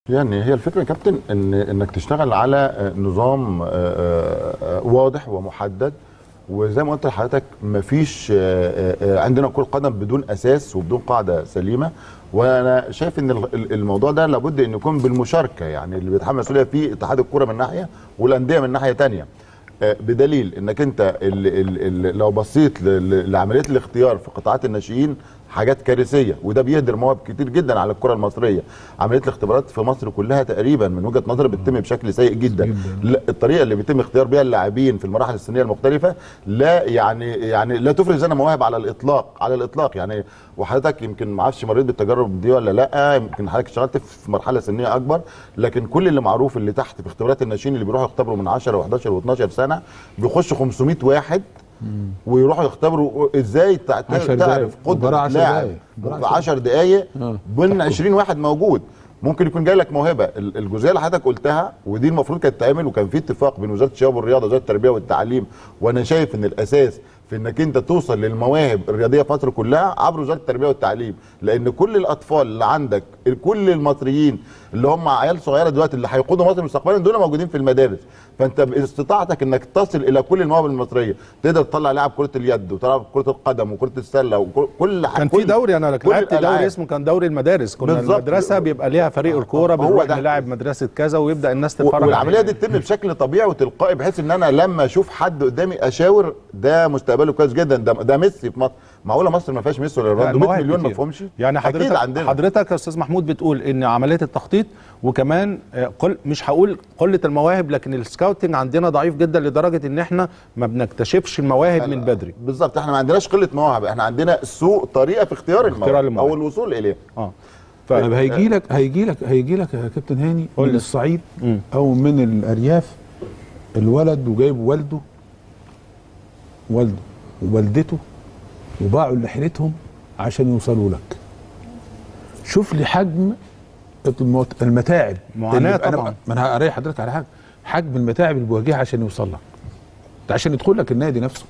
يعني هي الفكره يا كابتن ان انك تشتغل على آه، نظام آه، آه، آه، واضح ومحدد وزي ما قلت لحضرتك مفيش آه، آه، عندنا كره قدم بدون اساس وبدون قاعده سليمه وانا شايف ان ال- ال- الموضوع ده لابد ان يكون بالمشاركه يعني اللي بيتحمل المسؤوليه فيه اتحاد الكره من ناحيه والانديه من ناحيه تانية آه، بدليل انك انت ال ال ال لو بصيت ل- ل- لعمليه الاختيار في قطاعات الناشئين حاجات كارثيه وده بيهدر مواهب كتير جدا على الكره المصريه عمليه الاختبارات في مصر كلها تقريبا من وجهه نظري بتتم بشكل سيء جدا لا الطريقه اللي بيتم اختيار بيها اللاعبين في المراحل السنيه المختلفه لا يعني يعني لا تفرز انا مواهب على الاطلاق على الاطلاق يعني وحضرتك يمكن ما اعرفش مريت بالتجارب دي ولا لا يمكن حضرتك اشتغلت في مرحله سنيه اكبر لكن كل اللي معروف اللي تحت في اختبارات الناشئين اللي بيروحوا يختبروا من 10 و11 و12 سنه بيخشوا 500 واحد ويروحوا يختبروا ازاي تع- عشر تعرف دقايق. قدره مباراة عشر لاعب دقايق. مباراة في عشر 10 دقائق آه. بين 20 واحد موجود ممكن يكون جاي لك موهبه ال- الجزئيه اللي حضرتك قلتها ودي المفروض كانت تعمل وكان في اتفاق بين وزاره الشباب والرياضه ووزاره التربيه والتعليم وانا شايف ان الاساس في انك انت توصل للمواهب الرياضيه في مصر كلها عبر وزاره التربيه والتعليم لان كل الاطفال اللي عندك كل المصريين اللي هم عيال صغيره دلوقتي اللي هيقودوا مصر مستقبلا دول موجودين في المدارس فانت باستطاعتك انك تصل الى كل المواهب المصريه تقدر تطلع لاعب كره اليد وتلعب كره القدم وكره السله وكل كان في دوري انا كل لعبت دوري الألعاب. اسمه كان دوري المدارس كنا بالظبط. المدرسه بيبقى ليها فريق الكوره هو بنروح ده. نلاعب مدرسه كذا ويبدا الناس تتفرج والعمليه عليه. دي تتم بشكل طبيعي وتلقائي بحيث ان انا لما اشوف حد قدامي اشاور ده مستقبله كويس جدا ده, ده ميسي في مصر معقوله مصر ما فيهاش ميسي ولا لا، رونالدو 100 المواهب مليون ما كتير. فيهمش يعني اكيد حضرتك عندنا حضرتك يا استاذ محمود بتقول ان عمليه التخطيط وكمان آه، قل مش هقول قله المواهب لكن السكاوتنج عندنا ضعيف جدا لدرجه ان احنا ما بنكتشفش المواهب من بدري بالظبط احنا ما عندناش قله مواهب احنا عندنا سوء طريقه في اختيار المواهب المواهب. او الوصول اليه اه طيب هيجي لك هيجي لك هيجي لك يا كابتن هاني قول من لي. الصعيد مم. او من الارياف الولد وجايب والده والده ووالدته وباعوا لحيلتهم عشان يوصلوا لك شوف لي حجم المت- المتاعب معاناة اللي- أنا- طبعاً. ما انا هقري حضرتك على حاجه حجم المتاعب اللي بيواجهها عشان يوصل لك ده عشان يدخل لك النادي نفسه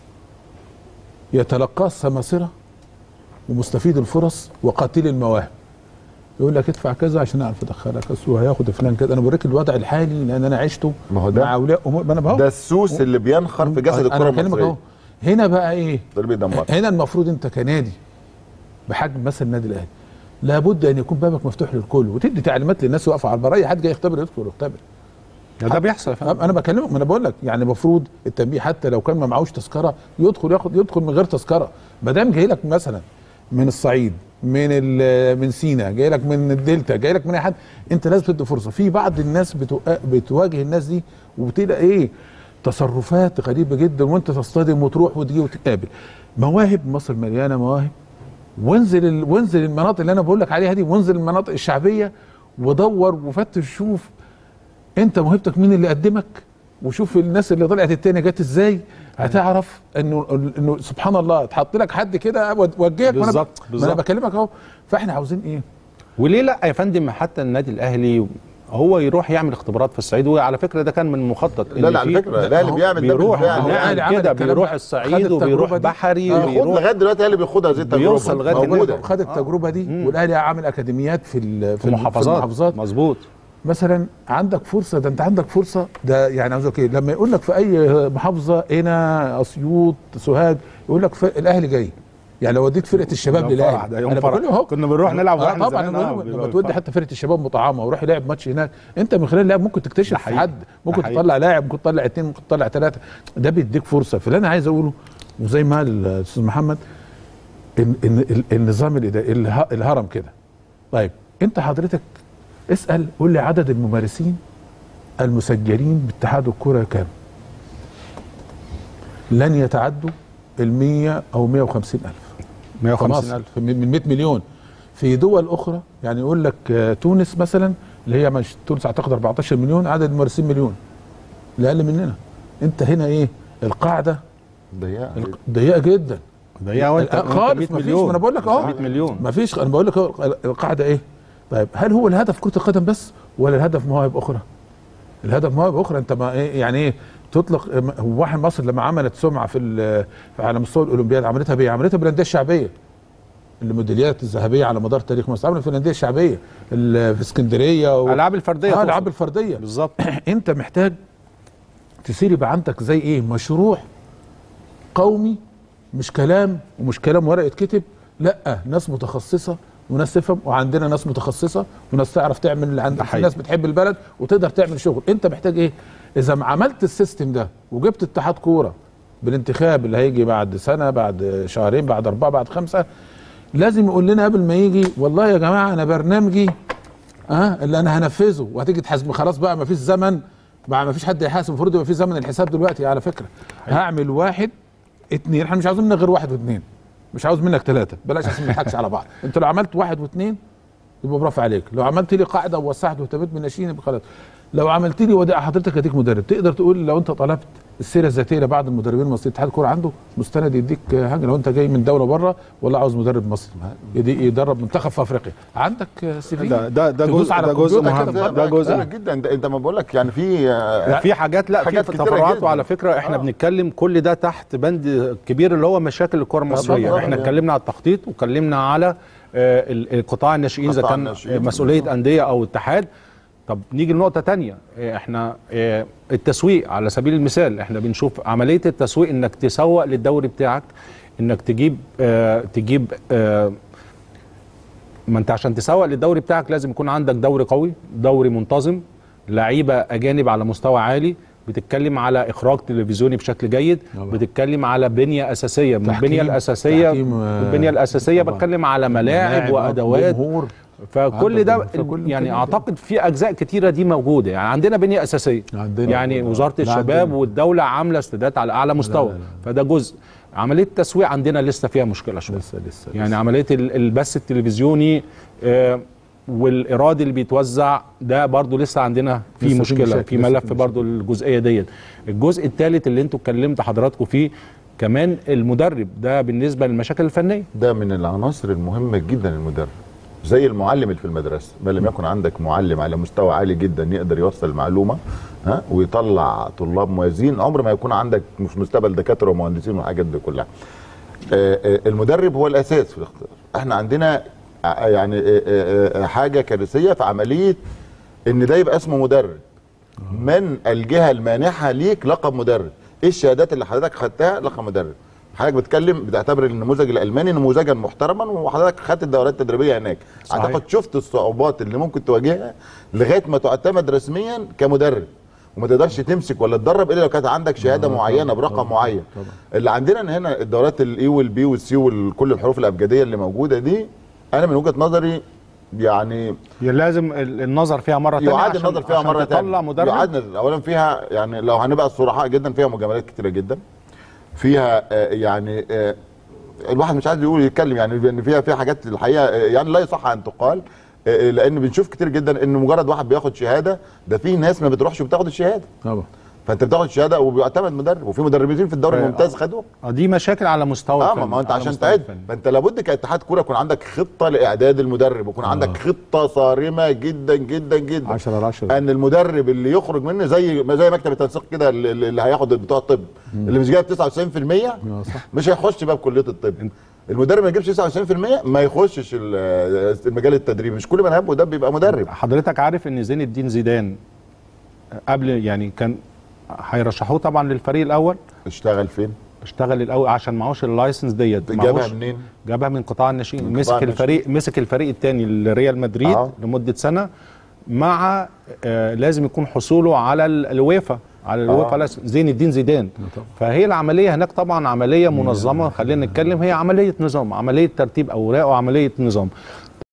يتلقاه السماسره ومستفيد الفرص وقاتل المواهب يقول لك ادفع كذا عشان اعرف ادخلك اصل هو هياخد فلان كذا انا بوريك الوضع الحالي لان انا عشته ما هو ده- مع اولياء امور ما انا بهو ده السوس اللي بينخر في جسد أنا الكره بكلمك المصريه أهو. هنا بقى ايه ده اللي بيدمر هنا المفروض انت كنادي بحجم مثلا النادي الاهلي لابد ان يكون بابك مفتوح للكل وتدي تعليمات للناس واقفه على البر اي حد جاي يختبر يدخل يختبر ده, ده بيحصل يا فندم انا بكلمك ما انا بقول لك يعني المفروض التنبيه حتى لو كان ما معهوش تذكره يدخل ياخد يدخل من غير تذكره ما دام جاي لك مثلا من الصعيد من ال- من سينا جاي لك من الدلتا جاي لك من اي حد انت لازم تدي فرصه في بعض الناس بتو- بتواجه الناس دي وبتلاقي ايه تصرفات غريبه جدا وانت تصطدم وتروح وتجي وتقابل مواهب مصر مليانه مواهب وانزل ال... وانزل المناطق اللي انا بقول لك عليها دي وانزل المناطق الشعبيه ودور وفتش شوف انت موهبتك مين اللي قدمك وشوف الناس اللي طلعت التانية جت ازاي هتعرف انه انه سبحان الله اتحط لك حد كده ود- وجهك ما أنا- بالظبط، ما انا بالظبط. بكلمك اهو فاحنا عاوزين ايه وليه لا يا فندم حتى النادي الاهلي هو يروح يعمل اختبارات في الصعيد وعلى فكره ده كان من مخطط لا لا على فكره الاهلي بيعمل ده بيروح بالفعل. هو نعم الأهلي عمل كده الكلام بيروح ده. خد الصعيد التجربة وبيروح دي. بحري خد وبيروح لغايه دلوقتي هي اللي بياخدها هذه التجربه بيوصل لغاية موجوده دلوقتي. خد التجربه دي والاهلي عامل اكاديميات في ال- في في الم- المحافظات المحافظات مظبوط مثلا عندك فرصه ده انت عندك فرصه ده يعني عاوز أقول ايه لما يقول لك في اي محافظه هنا اسيوط سوهاج يقول لك ف- الاهلي جاي يعني لو وديت فرقه الشباب ده فرح، للاهلي ده يوم انا فرح. بقول اهو كنا بنروح نلعب آه واحنا طبعا زمان، أنا آه، بقول لك بيبقى لما تودي فرح. حتى فرقه الشباب مطعمه ويروح يلعب ماتش هناك انت من خلال اللعب ممكن تكتشف حقيقي. حد ممكن ده حقيقي. تطلع لاعب ممكن تطلع اثنين ممكن تطلع ثلاثه ده بيديك فرصه فاللي انا عايز اقوله وزي ما قال الاستاذ محمد ان ان ال- النظام الاداري اله- الهرم كده طيب انت حضرتك اسال قول لي عدد الممارسين المسجلين باتحاد الكره كام لن يتعدوا ال 100 او 150 الف 150 الف من من 100 مليون في دول اخرى يعني يقول لك آه، تونس مثلا اللي هي مش تونس اعتقد 14 مليون عدد الممارسين مليون لا اقل مننا انت هنا ايه القاعده ضيقه الق- ضيقه جدا ده يا وانت لا، خالص مفيش ما انا بقول لك اهو 100 مليون ما فيش انا بقول لك أهو، القاعده ايه طيب هل هو الهدف كره القدم بس ولا الهدف مواهب اخرى الهدف مواهب اخرى انت ما إيه يعني ايه تطلق هو واحد مصر لما عملت سمعه في ال- على مستوى الاولمبياد عملتها بايه عملتها بالانديه الشعبيه الميداليات الذهبيه على مدار تاريخ مصر عملت في الانديه الشعبيه ال- في اسكندريه و... الالعاب الفرديه اه تقصد. الالعاب الفرديه بالظبط انت محتاج تسير يبقى عندك زي ايه مشروع قومي مش كلام ومش كلام ورقه كتب لا ناس متخصصه وناس تفهم وعندنا ناس متخصصه وناس تعرف تعمل اللي عندك في حقيقي. ناس بتحب البلد وتقدر تعمل شغل انت محتاج ايه اذا ما عملت السيستم ده وجبت اتحاد كوره بالانتخاب اللي هيجي بعد سنه بعد شهرين بعد اربعه بعد خمسه لازم يقول لنا قبل ما يجي والله يا جماعه انا برنامجي اه اللي انا هنفذه وهتيجي تحاسب خلاص بقى ما فيش زمن بقى ما فيش حد يحاسب المفروض يبقى في زمن الحساب دلوقتي على فكره هعمل واحد اتنين احنا مش عاوزين منك غير واحد واثنين مش عاوز منك ثلاثه بلاش عشان ما نضحكش على بعض انت لو عملت واحد واثنين يبقى برافو عليك لو عملت لي قاعده ووسعت واهتميت بالناشئين يبقى خلاص لو عملت لي وديعه حضرتك اديك مدرب تقدر تقول لو انت طلبت السيره الذاتيه لبعض المدربين المصريين اتحاد الكوره عنده مستند يديك حاجه لو انت جاي من دوله بره ولا عاوز مدرب مصري يدي- يدرب منتخب في افريقيا عندك سي في ده ده ده تدوس جزء على ده جزء الكمبيوتر مهم كده ده جزء كتير جدا انت انت ما بقول لك يعني في آه، في حاجات لا حاجات في كتيرة تفرعات جدا. وعلى فكره احنا آه. بنتكلم كل ده تحت بند كبير اللي هو مشاكل الكره المصريه طبعاً. احنا اتكلمنا على التخطيط واتكلمنا على آه، ال- القطاع الناشئين اذا قطاع كان الناشئين. مسؤوليه انديه او اتحاد طب نيجي لنقطه تانية آه، احنا آه، التسويق على سبيل المثال احنا بنشوف عمليه التسويق انك تسوق للدوري بتاعك انك تجيب آه، تجيب آه، ما انت عشان تسوق للدوري بتاعك لازم يكون عندك دوري قوي دوري منتظم لعيبه اجانب على مستوى عالي بتتكلم على اخراج تلفزيوني بشكل جيد طبعا. بتتكلم على بنيه اساسيه من تحكيم- البنيه الاساسيه تحكيم، آه، البنيه الاساسيه طبعا. بتكلم على ملاعب ملاعب، وادوات جمهور فكل ده عندك فكل يعني إمكانيات. اعتقد في اجزاء كتيره دي موجوده يعني عندنا بنيه اساسيه عندنا. يعني وزاره لا الشباب عندنا. والدوله عامله استادات على اعلى مستوى لا، لا. فده جزء عمليه التسويق عندنا لسه فيها مشكله شويه لسه لسه يعني عمليه ال- البث التلفزيوني آه، والايراد اللي بيتوزع ده برضو لسه عندنا في لسه في مشكله مشاكل، في لسه في ملف مشاكل. برضو الجزئيه ديت الجزء الثالث اللي انتوا اتكلمت حضراتكم فيه كمان المدرب ده بالنسبه للمشاكل الفنيه ده من العناصر المهمه جدا المدرب زي المعلم اللي في المدرسه ما لم يكن عندك معلم على مستوى عالي جدا يقدر يوصل المعلومه ها ويطلع طلاب موازين عمر ما يكون عندك مش مستقبل دكاتره ومهندسين والحاجات دي كلها آه، آه، المدرب هو الاساس في الاختيار احنا عندنا ع- يعني آه، آه، آه، حاجه كارثيه في عمليه ان ده يبقى اسمه مدرب من الجهه المانحه ليك لقب مدرب ايه الشهادات اللي حضرتك خدتها لقب مدرب حضرتك بتتكلم بتعتبر النموذج الالماني نموذجا محترما وحضرتك خدت الدورات التدريبيه هناك صحيح. اعتقد شفت الصعوبات اللي ممكن تواجهها لغايه ما تعتمد رسميا كمدرب وما تقدرش تمسك ولا تدرب الا لو كانت عندك شهاده طبعاً، معينه طبعاً، برقم معين طبعاً. اللي عندنا هنا الدورات الاي والبي والسي وكل الحروف الابجديه اللي موجوده دي انا من وجهه نظري يعني لازم ال- النظر فيها مره ثانيه يعاد النظر فيها مره تطلع ثانيه مدرب يعاد النظر. اولا فيها يعني لو هنبقى صرحاء جدا فيها مجاملات كتيره جدا فيها آه، يعني آه، الواحد مش عايز يقول يتكلم يعني ان فيها فيها حاجات الحقيقه آه، يعني لا يصح ان تقال آه، لان بنشوف كتير جدا ان مجرد واحد بياخد شهاده ده في ناس ما بتروحش بتاخد الشهاده طبعا فانت بتاخد شهاده وبيعتمد مدرب وفي مدربين في الدوري ف- الممتاز خدوها آه، دي مشاكل على مستوى اه الفن، ما هو انت على عشان مستوى تعد الفن. فانت لابد كاتحاد كوره يكون عندك خطه لاعداد المدرب ويكون عندك خطه صارمه جدا جدا جدا 10 على 10 ان المدرب اللي يخرج منه زي ما زي مكتب التنسيق كده اللي, اللي هياخد بتوع الطب اللي مش جايب 99% صح. مش هيخش بقى بكليه الطب المدرب ما يجيبش 99% ما يخشش ال- المجال التدريبي مش كل من هب ده بيبقى مدرب حضرتك عارف ان زين الدين زيدان قبل يعني كان هيرشحوه طبعا للفريق الاول اشتغل فين اشتغل الاول عشان معهوش اللايسنس ديت جابها معهوش- منين جابها من قطاع الناشئين من مسك قطاع الفريق مسك الفريق الثاني ريال مدريد آه. لمده سنه مع آه لازم يكون حصوله على ال- الويفا على الويفا آه. لايسنس. زين الدين زيدان فهي العمليه هناك طبعا عمليه منظمه خلينا نتكلم هي عمليه نظام عمليه ترتيب اوراق وعمليه نظام